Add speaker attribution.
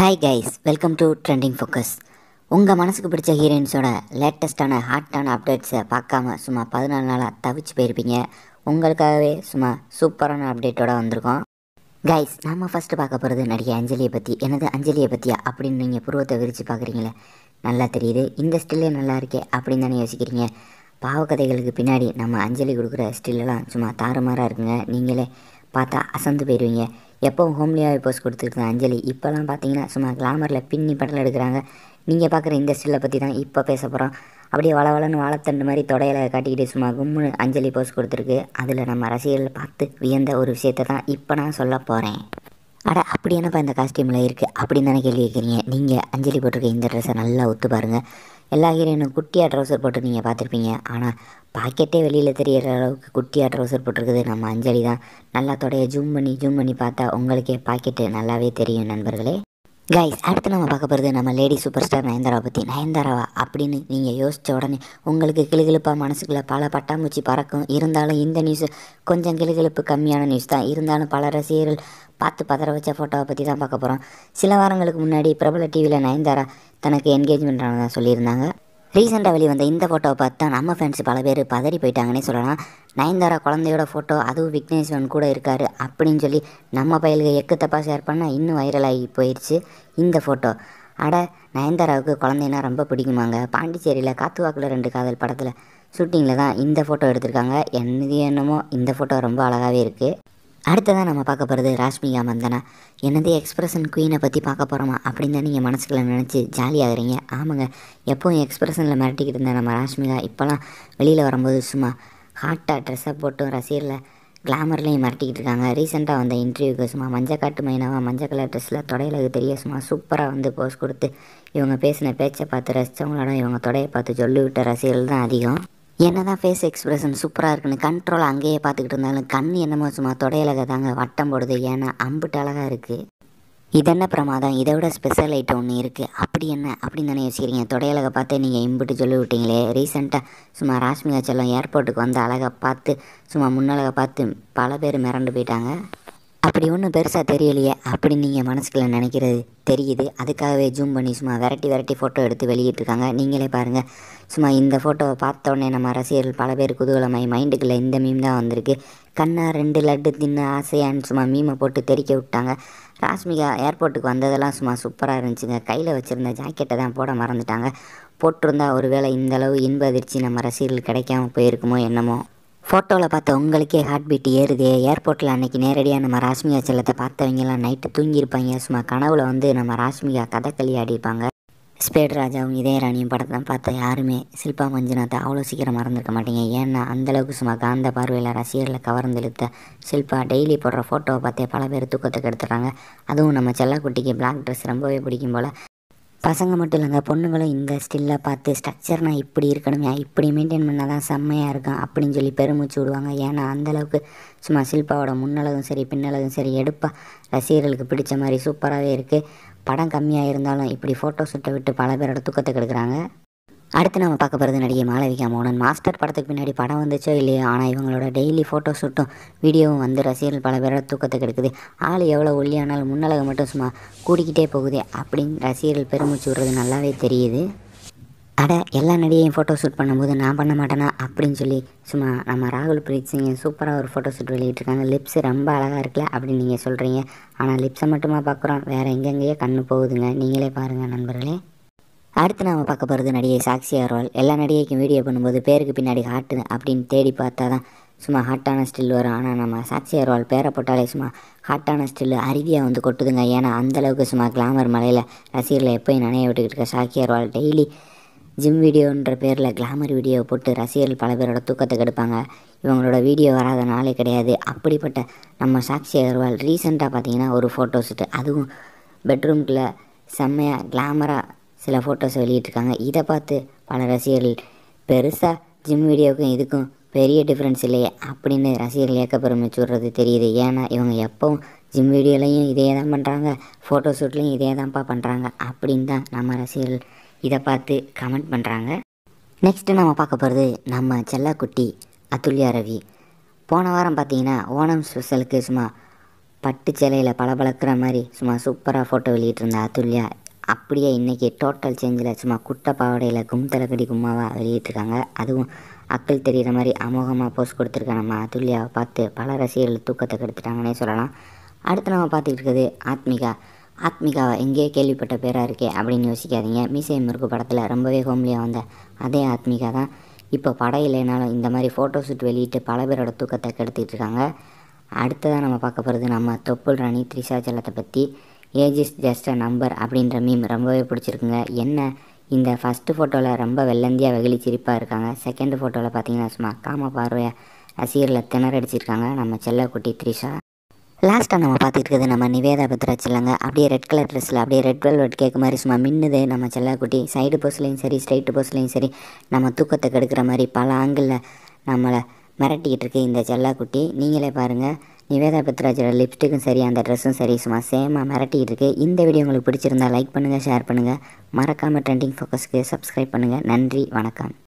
Speaker 1: hi guys welcome to trending focus உங்கள் மனசுக்கு பிடிச்ச ஹீரோயின்ஸோட லேட்டஸ்ட்டான ஹாட்டான அப்டேட்ஸை பார்க்காம சும்மா பதினாலு நாளாக தவிச்சு போயிருப்பீங்க உங்களுக்காகவே சும்மா சூப்பரான அப்டேட்டோட வந்திருக்கோம் கைஸ் நம்ம ஃபஸ்ட்டு பார்க்க போகிறது நடிகை அஞ்சலியை பற்றி எனது அஞ்சலியை பற்றியா அப்படின்னு நீங்கள் புருவத்தை விரித்து பார்க்குறீங்களே நல்லா தெரியுது இந்த ஸ்டில்லே நல்லா இருக்கே அப்படின்னு தானே யோசிக்கிறீங்க பாவக்கதைகளுக்கு பின்னாடி நம்ம அஞ்சலி கொடுக்குற ஸ்டில்லெல்லாம் சும்மா தாறுமாறாக இருக்குங்க நீங்களே பார்த்தா அசந்து போயிடுவீங்க எப்போவும் ஹோம்லியாகவே போஸ்ட் கொடுத்துருக்க அஞ்சலி இப்போலாம் பார்த்தீங்கன்னா சும்மா கிளாமரில் பின்னி படல் எடுக்கிறாங்க நீங்கள் பார்க்குற இந்த ஸ்டில்லை பற்றி தான் இப்போ பேச போகிறோம் அப்படியே வளவளன்னு வாழைத்தண்டு மாதிரி தொடையில காட்டிக்கிட்டு சும்மா கும்முன்னு அஞ்சலி போஸ்ட் கொடுத்துருக்கு அதில் நம்ம ரசிகர்கள் பார்த்து வியந்த ஒரு விஷயத்தை தான் இப்போ நான் சொல்ல போகிறேன் அட அப்படி என்னப்பா இந்த காஸ்டியூமில் இருக்குது அப்படின்னு தானே கேள்வி கேட்குறீங்க நீங்கள் அஞ்சலி போட்டிருக்க இந்த ட்ரெஸ்ஸை நல்லா ஒத்து பாருங்கள் எல்லா ஹீரோயினும் குட்டியாக ட்ரௌசர் போட்டு நீங்கள் பார்த்துருப்பீங்க ஆனால் பாக்கெட்டே வெளியில் தெரியற அளவுக்கு குட்டியாக ட்ரௌசர் போட்டிருக்குது நம்ம அஞ்சலி தான் நல்லா தொடைய ஜூம் பண்ணி ஜூம் பண்ணி பார்த்தா உங்களுக்கே பாக்கெட்டு நல்லாவே தெரியும் நண்பர்களே கைஸ் அடுத்து நம்ம பார்க்க போகிறது நம்ம லேடி சூப்பர் ஸ்டார் நயன்தாராவை பற்றி நயன்தாராவா அப்படின்னு நீங்கள் யோசித்த உடனே உங்களுக்கு கிளுகிழுப்பாக மனசுக்குள்ளே பல பட்டாம்பூச்சி பறக்கும் இருந்தாலும் இந்த நியூஸ் கொஞ்சம் கிளுகிழுப்பு கம்மியான நியூஸ் தான் இருந்தாலும் பல ரசிகர்கள் பார்த்து பதற வச்ச ஃபோட்டோவை பற்றி தான் பார்க்க போகிறோம் சில வாரங்களுக்கு முன்னாடி பிரபல டிவியில் நயன்தாரா தனக்கு என்கேஜ்மெண்ட் ஆனதாக சொல்லியிருந்தாங்க ரீசெண்டாக வெளிவந்த இந்த ஃபோட்டோவை பார்த்து தான் நம்ம ஃபேன்ஸ் பல பேர் பதறி போயிட்டாங்கன்னே சொல்லலாம் நயன்தாரா குழந்தையோட ஃபோட்டோ அதுவும் விக்னேஸ்வரன் கூட இருக்கார் அப்படின்னு சொல்லி நம்ம பயலுக்கு எக்கு தப்பாக ஷேர் பண்ணால் இன்னும் வைரலாகி போயிடுச்சு இந்த ஃபோட்டோ அட நயன்தாராவுக்கு குழந்தைன்னா ரொம்ப பிடிக்குமாங்க பாண்டிச்சேரியில் காத்துவாக்கில் ரெண்டு காதல் படத்தில் ஷூட்டிங்கில் தான் இந்த ஃபோட்டோ எடுத்திருக்காங்க என்னது என்னமோ இந்த ஃபோட்டோ ரொம்ப அழகாகவே இருக்குது அடுத்ததான் நம்ம பார்க்க போகிறது ராஷ்மிகா மந்தனா என்னது எக்ஸ்பிரஷன் குயினை பற்றி பார்க்க போகிறோமா அப்படின்னு தான் நீங்கள் மனசுக்குள்ள நினச்சி ஜாலியாகிறீங்க ஆமாங்க எப்போவும் எக்ஸ்பிரஷனில் மிரட்டிக்கிட்டு இருந்த நம்ம ராஷ்மிகா இப்போலாம் வெளியில் வரும்போது சும்மா ஹாட்டாக ட்ரெஸ்ஸை போட்டும் ரசிகரில் கிளாமர்லேயும் மிரட்டிக்கிட்டு இருக்காங்க ரீசெண்டாக வந்த இன்டர்வியூக்கு சும்மா மஞ்சள் காட்டு மைனாவாக மஞ்சள் கலர் ட்ரெஸ்ஸில் தொடையில தெரிய சும்மா சூப்பராக வந்து போஸ் கொடுத்து இவங்க பேசின பேச்சை பார்த்து ரசித்தவங்களோட இவங்க தொடையை பார்த்து சொல்லி விட்ட ரசிகர்கள் தான் அதிகம் என்ன தான் ஃபேஸ் எக்ஸ்பிரஷன் சூப்பராக இருக்குன்னு கண்ட்ரோல் அங்கேயே பார்த்துக்கிட்டு இருந்தாலும் கண் என்னமோ சும்மா தொடையிலக தாங்க வட்டம் போடுது ஏன்னா அம்புட்டு அழகாக இருக்குது இதென்ன பிரமாதம் இதை விட ஸ்பெஷல் ஐட்டம் ஒன்று இருக்குது அப்படி என்ன அப்படின்னு தானே யோசிக்கிறீங்க தொடையழகை பார்த்து நீங்கள் இம்புட்டு சொல்லி விட்டீங்களே ரீசெண்டாக சும்மா ராஷ்மிகா செல்லம் ஏர்போர்ட்டுக்கு வந்து அழகை பார்த்து சும்மா முன்னழகை பார்த்து பல பேர் மிரண்டு போயிட்டாங்க அப்படி ஒன்றும் பெருசாக தெரியலையே அப்படி நீங்கள் மனசுக்குள்ள நினைக்கிறது தெரியுது அதுக்காகவே ஜூம் பண்ணி சும்மா வெரைட்டி வெரைட்டி ஃபோட்டோ எடுத்து வெளியிட்டிருக்காங்க நீங்களே பாருங்கள் சும்மா இந்த ஃபோட்டோவை பார்த்த உடனே நம்ம ரசிகர்கள் பல பேர் குதூகலமாய் மைண்டுக்குள்ளே இந்த மீம் தான் வந்திருக்கு கண்ணா ரெண்டு லட்டு தின்னு ஆசையான்னு சும்மா மீமை போட்டு தெறிக்க விட்டாங்க ராஷ்மிகா ஏர்போர்ட்டுக்கு வந்ததெல்லாம் சும்மா சூப்பராக இருந்துச்சுங்க கையில் வச்சுருந்த ஜாக்கெட்டை தான் போட மறந்துட்டாங்க போட்டிருந்தா ஒருவேளை இந்தளவு இன்ப அதிர்ச்சி நம்ம ரசிகர்கள் கிடைக்காம போயிருக்குமோ என்னமோ ஃபோட்டோவில் பார்த்த உங்களுக்கே ஹார்ட் பீட் ஏறுதே ஏர்போர்ட்டில் அன்றைக்கி நேரடியாக நம்ம ராஷ்மிகா செல்லத்தை பார்த்தவங்கலாம் நைட்டு தூங்கியிருப்பாங்க சும்மா கனவுல வந்து நம்ம ராஷ்மிகா கதகளி ஆடிருப்பாங்க ஸ்பேட் ராஜாவும் இதய ராணியும் படத்தை பார்த்த யாருமே சில்பா மஞ்சுநாத்தை அவ்வளோ சீக்கிரம் மறந்துருக்க மாட்டீங்க ஏன்னா அந்தளவுக்கு சும்மா காந்த பார்வையில் ரசிகர்களை கவர்ந்தெழுத்த சில்பா டெய்லி போடுற ஃபோட்டோவை பார்த்தே பல பேர் தூக்கத்துக்கு எடுத்துடுறாங்க அதுவும் நம்ம செல்லக்குட்டிக்கு பிளாக் ட்ரெஸ் ரொம்பவே பிடிக்கும் போல் பசங்க மட்டும் இல்லைங்க பொண்ணுங்களும் இந்த ஸ்டில்லை பார்த்து ஸ்ட்ரக்சர்னால் இப்படி இருக்கணுமே இப்படி மெயின்டைன் பண்ணால் தான் செம்மையாக இருக்கும் அப்படின்னு சொல்லி பெருமூச்சு விடுவாங்க ஏன்னா அந்தளவுக்கு சும்மா சில்பாவோட முன்னழகும் சரி பின்னழகும் சரி எடுப்பாக ரசிகர்களுக்கு பிடிச்ச மாதிரி சூப்பராகவே இருக்குது படம் கம்மியாக இருந்தாலும் இப்படி ஃபோட்டோ ஷூட்டை விட்டு பல பேரோட தூக்கத்தை கெடுக்குறாங்க அடுத்து நம்ம பார்க்க போகிறது நடிகை மாளவிகா மோகன் மாஸ்டர் படத்துக்கு பின்னாடி படம் வந்துச்சோ இல்லையோ ஆனால் இவங்களோட டெய்லி ஃபோட்டோ ஷூட்டும் வீடியோவும் வந்து ரசிகர்கள் பல பேரோட தூக்கத்தை கெடுக்குது ஆள் எவ்வளோ ஒல்லியானாலும் முன்னழகு மட்டும் சும்மா கூடிக்கிட்டே போகுது அப்படின்னு ரசிகர்கள் பெருமூச்சு விடுறது நல்லாவே தெரியுது அட எல்லா நடிகையும் ஃபோட்டோ ஷூட் பண்ணும்போது நான் பண்ண மாட்டேனா அப்படின்னு சொல்லி சும்மா நம்ம ராகுல் பிரீத் சிங் சூப்பராக ஒரு ஃபோட்டோ ஷூட் வெளியிட்டிருக்காங்க லிப்ஸ் ரொம்ப அழகாக இருக்குல்ல அப்படின்னு நீங்கள் சொல்கிறீங்க ஆனால் லிப்ஸை மட்டுமா பார்க்குறோம் வேறு எங்கெங்கேயோ கண்ணு போகுதுங்க நீங்களே பாருங்கள் நண்பர்களே அடுத்து நம்ம பார்க்க போகிறது நடிகை சாக்ஷி அகர்வால் எல்லா நடிகைக்கும் வீடியோ பண்ணும்போது பேருக்கு பின்னாடி ஹாட்டு அப்படின்னு தேடி பார்த்தா தான் சும்மா ஹாட்டான ஸ்டில் வரும் ஆனால் நம்ம சாக்ஷி அகர்வால் பேரை போட்டாலே சும்மா ஹாட்டான ஸ்டில் அருவியாக வந்து கொட்டுதுங்க ஏன்னா அந்தளவுக்கு சும்மா கிளாமர் மலையில் ரசிகர்களை எப்போயும் நினைய விட்டுக்கிட்டு இருக்க சாக்ஷி அகர்வால் டெய்லி ஜிம் வீடியோன்ற பேரில் கிளாமர் வீடியோ போட்டு ரசிகர்கள் பல பேரோட தூக்கத்தை கெடுப்பாங்க இவங்களோட வீடியோ வராத நாளே கிடையாது அப்படிப்பட்ட நம்ம சாக்ஷி அகர்வால் ரீசெண்டாக பார்த்தீங்கன்னா ஒரு ஃபோட்டோ ஷூட்டு அதுவும் பெட்ரூம்குள்ளே செம்மையாக கிளாமராக சில ஃபோட்டோஸ் வெளியிட்டிருக்காங்க இதை பார்த்து பல ரசிகர்கள் பெருசாக ஜிம் வீடியோவுக்கும் இதுக்கும் பெரிய டிஃப்ரென்ஸ் இல்லையே அப்படின்னு ரசிகர்கள் ஏக்க பெருமிச்சு விடுறது தெரியுது ஏன்னா இவங்க எப்போவும் ஜிம் வீடியோலையும் இதே தான் பண்ணுறாங்க ஃபோட்டோ ஷூட்லேயும் இதே தான்ப்பா பண்ணுறாங்க அப்படின்னு தான் நம்ம ரசிகர்கள் இதை பார்த்து கமெண்ட் பண்ணுறாங்க நெக்ஸ்ட்டு நம்ம பார்க்க போகிறது நம்ம செல்லக்குட்டி அதுல்யா ரவி போன வாரம் பார்த்தீங்கன்னா ஓணம் ஸ்பெஷலுக்கு சும்மா பட்டு சேலையில் பளபளக்கிற மாதிரி சும்மா சூப்பராக ஃபோட்டோ வெளியிட்டிருந்த அதுல்யா அப்படியே இன்றைக்கி டோட்டல் சேஞ்சில் சும்மா குட்டை பாவாடையில் கும் தலைக்கடி கும்மாவாக வெளியிட்டிருக்காங்க அதுவும் அக்கள் தெரிகிற மாதிரி அமோகமாக போஸ்ட் கொடுத்துருக்க நம்ம அதுல்யாவை பார்த்து பல ரசிகர்கள் தூக்கத்தை கெடுத்துட்டாங்கன்னே சொல்லலாம் அடுத்து நம்ம பார்த்துட்டு இருக்குது ஆத்மிகா ஆத்மிகாவை எங்கேயோ கேள்விப்பட்ட பேராக இருக்கே அப்படின்னு யோசிக்காதீங்க மீசை முருகு படத்தில் ரொம்பவே ஹோம்லியாக வந்த அதே ஆத்மிகா தான் இப்போ படம் இல்லைனாலும் இந்த மாதிரி ஃபோட்டோ ஷூட் வெளியிட்டு பல பேரோட தூக்கத்தை கெடுத்துட்டு இருக்காங்க அடுத்ததாக நம்ம பார்க்க போகிறது நம்ம தொப்புள் ராணி த்ரிஷா செல்லத்தை பற்றி age is just a number அப்படின்ற மீம் ரொம்பவே பிடிச்சிருக்குங்க என்ன இந்த ஃபஸ்ட்டு ஃபோட்டோவில் ரொம்ப வெள்ளந்தியாக வெகுளி சிரிப்பாக இருக்காங்க செகண்ட் ஃபோட்டோவில் பார்த்தீங்கன்னா சும்மா காம பார்வையாக ரசிகரில் திணறடிச்சிருக்காங்க நம்ம செல்லக்குட்டி த்ரிஷா லாஸ்ட்டாக நம்ம பார்த்துட்டு இருக்கிறது நம்ம நிவேதா பத்ரா செல்லங்க அப்படியே ரெட் கலர் ட்ரெஸ்ஸில் அப்படியே ரெட் வெல்வெட் கேட்க மாதிரி சும்மா மின்னுது நம்ம செல்லக்குட்டி சைடு போஸ்ட்லேயும் சரி ஸ்ட்ரைட்டு போஸ்ட்லேயும் சரி நம்ம தூக்கத்தை கெடுக்கிற மாதிரி பல ஆங்கிளில் நம்மளை மிரட்டிக்கிட்டு இருக்கு இந்த செல்லாக்குட்டி நீங்களே பாருங்கள் நிவேதா பத்ராஜோட லிப்ஸ்டிக்கும் சரி அந்த ட்ரெஸ்ஸும் சரி சும்மா சேமாக மிரட்டிக்கிட்டு இருக்கு இந்த வீடியோ உங்களுக்கு பிடிச்சிருந்தா லைக் பண்ணுங்கள் ஷேர் பண்ணுங்கள் மறக்காமல் ட்ரெண்டிங் ஃபோக்கஸ்க்கு சப்ஸ்கிரைப் பண்ணுங்கள் நன்றி வணக்கம்